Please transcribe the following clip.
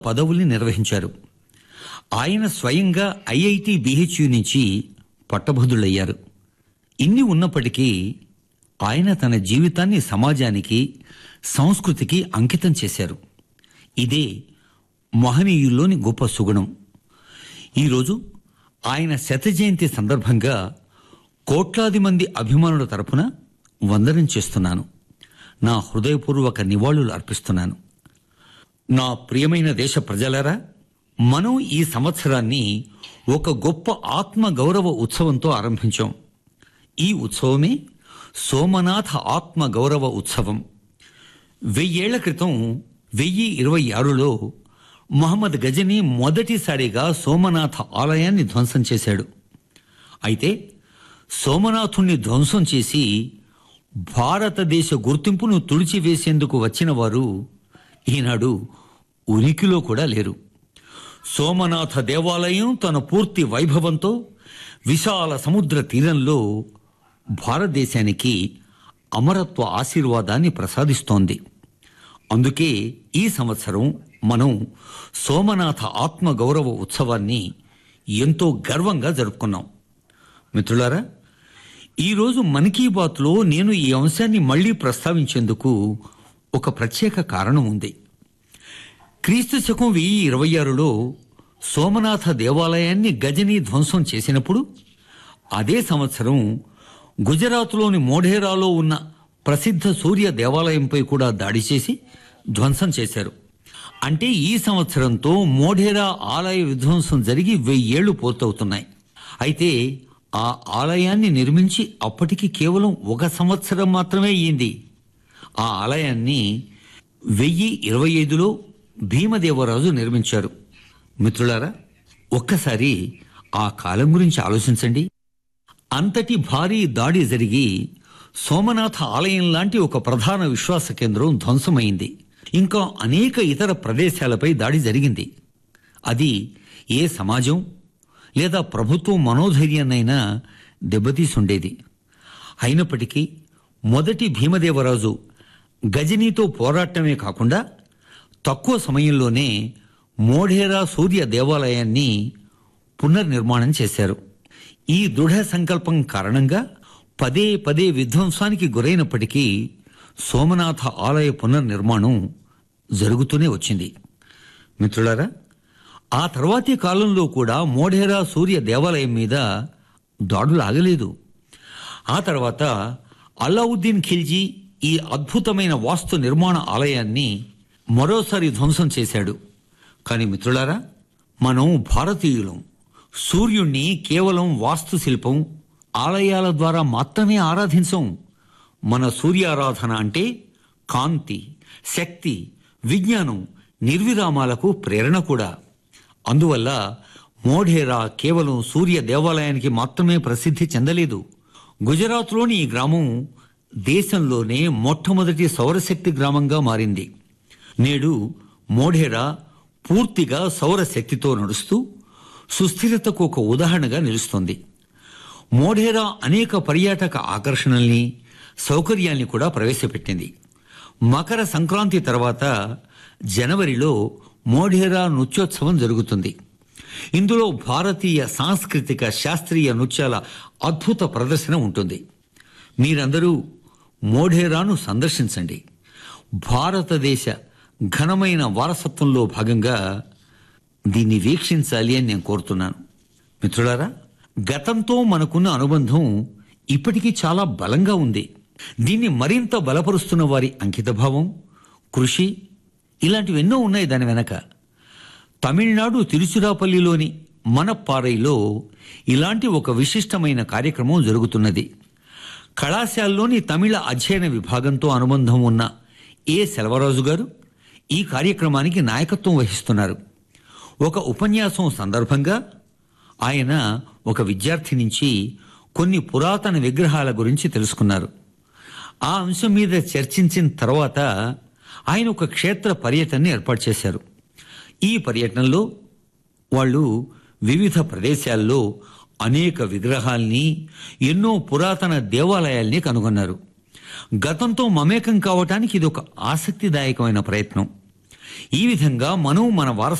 పదవుల్ని నిర్వహించారు ఆయన స్వయంగా ఐఐటి బిహెచ్యు నుంచి పట్టభద్రులయ్యారు ఇన్ని ఉన్నప్పటికీ ఆయన తన జీవితాన్ని సమాజానికి సంస్కృతికి అంకితం చేశారు ఇదే మహనీయుల్లోని గొప్ప సుగుణం ఈరోజు ఆయన శత జయంతి సందర్భంగా కోట్లాది మంది అభిమానుల తరపున వందనం చేస్తున్నాను నా హృదయపూర్వక నివాళులు అర్పిస్తున్నాను నా ప్రియమైన దేశ ప్రజలారా మనం ఈ సంవత్సరాన్ని ఒక గొప్ప ఆత్మ గౌరవ ఉత్సవంతో ఆరంభించాం ఈ ఉత్సవమే సోమనాథ ఆత్మ గౌరవ ఉత్సవం వెయ్యేళ్ల క్రితం వెయ్యి ఇరవై ఆరులో మహమ్మద్ గజని మొదటిసారిగా సోమనాథ ఆలయాన్ని ధ్వంసం చేశాడు అయితే సోమనాథుణ్ణి ధ్వంసం చేసి భారతదేశ గుర్తింపును తుడిచివేసేందుకు వచ్చిన వారు ఈనాడు ఉనికిలో కూడా లేరు సోమనాథ దేవాలయం తన పూర్తి వైభవంతో విశాల సముద్ర తీరంలో భారతదేశానికి అమరత్వ ఆశీర్వాదాన్ని ప్రసాదిస్తోంది అందుకే ఈ సంవత్సరం మనం సోమనాథ ఆత్మ గౌరవ ఉత్సవాన్ని ఎంతో గర్వంగా జరుపుకున్నాం మిత్రులారా ఈరోజు మన్ కీ బాత్లో నేను ఈ అంశాన్ని మళ్లీ ప్రస్తావించేందుకు ఒక ప్రత్యేక కారణం ఉంది క్రీస్తు శకం వెయ్యి ఇరవై ఆరులో సోమనాథ దేవాలయాన్ని గజని ధ్వంసం చేసినప్పుడు అదే సంవత్సరం గుజరాత్లోని మోఢేరాలో ఉన్న ప్రసిద్ధ సూర్య దేవాలయంపై కూడా దాడి చేసి ధ్వంసం చేశారు అంటే ఈ సంవత్సరంతో మోఢేరా ఆలయ విధ్వంసం జరిగి వెయ్యేళ్లు పూర్తవుతున్నాయి అయితే ఆ ఆలయాన్ని నిర్మించి అప్పటికి కేవలం ఒక సంవత్సరం మాత్రమే అయ్యింది ఆ ఆలయాన్ని వెయ్యి ఇరవై ఐదులో భీమదేవరాజు నిర్మించారు మిత్రులారా ఒక్కసారి ఆ కాలం గురించి ఆలోచించండి అంతటి భారీ దాడి జరిగి సోమనాథ ఆలయం లాంటి ఒక ప్రధాన విశ్వాస కేంద్రం ధ్వంసమైంది ఇంకా అనేక ఇతర ప్రదేశాలపై దాడి జరిగింది అది ఏ సమాజం లేదా ప్రభుత్వం మనోధైర్యాన్నైనా దెబ్బతీసుండేది అయినప్పటికీ మొదటి భీమదేవరాజు గజనీతో పోరాటమే కాకుండా తక్కువ సమయంలోనే మోఢేరా సూర్య దేవాలయాన్ని పునర్నిర్మాణం చేశారు ఈ దృఢ సంకల్పం కారణంగా పదే పదే విధ్వంసానికి గురైనప్పటికీ సోమనాథ ఆలయ పునర్నిర్మాణం జరుగుతూనే వచ్చింది మిత్రులారా ఆ తర్వాతి కాలంలో కూడా మోఢేరా సూర్య దేవాలయం మీద దాడులు ఆగలేదు ఆ తర్వాత అల్లావుద్దీన్ ఖిల్జీ ఈ అద్భుతమైన వాస్తు నిర్మాణ ఆలయాన్ని మరోసారి ధ్వంసం చేశాడు కానీ మిత్రులారా మనం భారతీయులం సూర్యుణ్ణి కేవలం వాస్తుశిల్పం ఆలయాల ద్వారా మాత్రమే ఆరాధించం మన సూర్యారాధన అంటే కాంతి శక్తి విజ్ఞానం నిర్విరామాలకు ప్రేరణ కూడా అందువల్ల మోఢేరా కేవలం సూర్య దేవాలయానికి మాత్రమే ప్రసిద్ధి చెందలేదు గుజరాత్లోని ఈ గ్రామం దేశంలోనే మొట్టమొదటి సౌరశక్తి గ్రామంగా మారింది నేడు మోఢేరా పూర్తిగా సౌరశక్తితో నడుస్తూ సుస్థిరతకు ఒక ఉదాహరణగా నిలుస్తోంది మోఢేరా అనేక పర్యాటక ఆకర్షణల్ని సౌకర్యాల్ని కూడా ప్రవేశపెట్టింది మకర సంక్రాంతి తర్వాత జనవరిలో మోఢేరా నృత్యోత్సవం జరుగుతుంది ఇందులో భారతీయ సాంస్కృతిక శాస్త్రీయ నృత్యాల అద్భుత ప్రదర్శన ఉంటుంది మీరందరూ మోఢేరాను సందర్శించండి భారతదేశ ఘనమైన వారసత్వంలో భాగంగా దీన్ని వీక్షించాలి అని నేను కోరుతున్నాను మిత్రులారా గతంతో మనకున్న అనుబంధం ఇప్పటికీ చాలా బలంగా ఉంది దీన్ని మరింత బలపరుస్తున్న వారి అంకితభావం కృషి ఇలాంటివి ఎన్నో ఉన్నాయి దాని వెనక తమిళనాడు తిరుచిరాపల్లిలోని మనప్పారైలో ఇలాంటి ఒక విశిష్టమైన కార్యక్రమం జరుగుతున్నది కళాశాలలోని తమిళ అధ్యయన విభాగంతో అనుబంధం ఉన్న ఏ సెల్వరాజు గారు ఈ కార్యక్రమానికి నాయకత్వం వహిస్తున్నారు ఒక ఉపన్యాసం సందర్భంగా ఆయన ఒక విద్యార్థి నుంచి కొన్ని పురాతన విగ్రహాల గురించి తెలుసుకున్నారు ఆ అంశం మీద చర్చించిన తర్వాత ఆయన ఒక క్షేత్ర పర్యటనని ఏర్పాటు చేశారు ఈ పర్యటనలో వాళ్ళు వివిధ ప్రదేశాల్లో అనేక విగ్రహాల్ని ఎన్నో పురాతన దేవాలయాల్ని కనుగొన్నారు గతంతో మమేకం కావటానికి ఇది ఒక ఆసక్తిదాయకమైన ప్రయత్నం ఈ విధంగా మనం మన వారసత్వాన్ని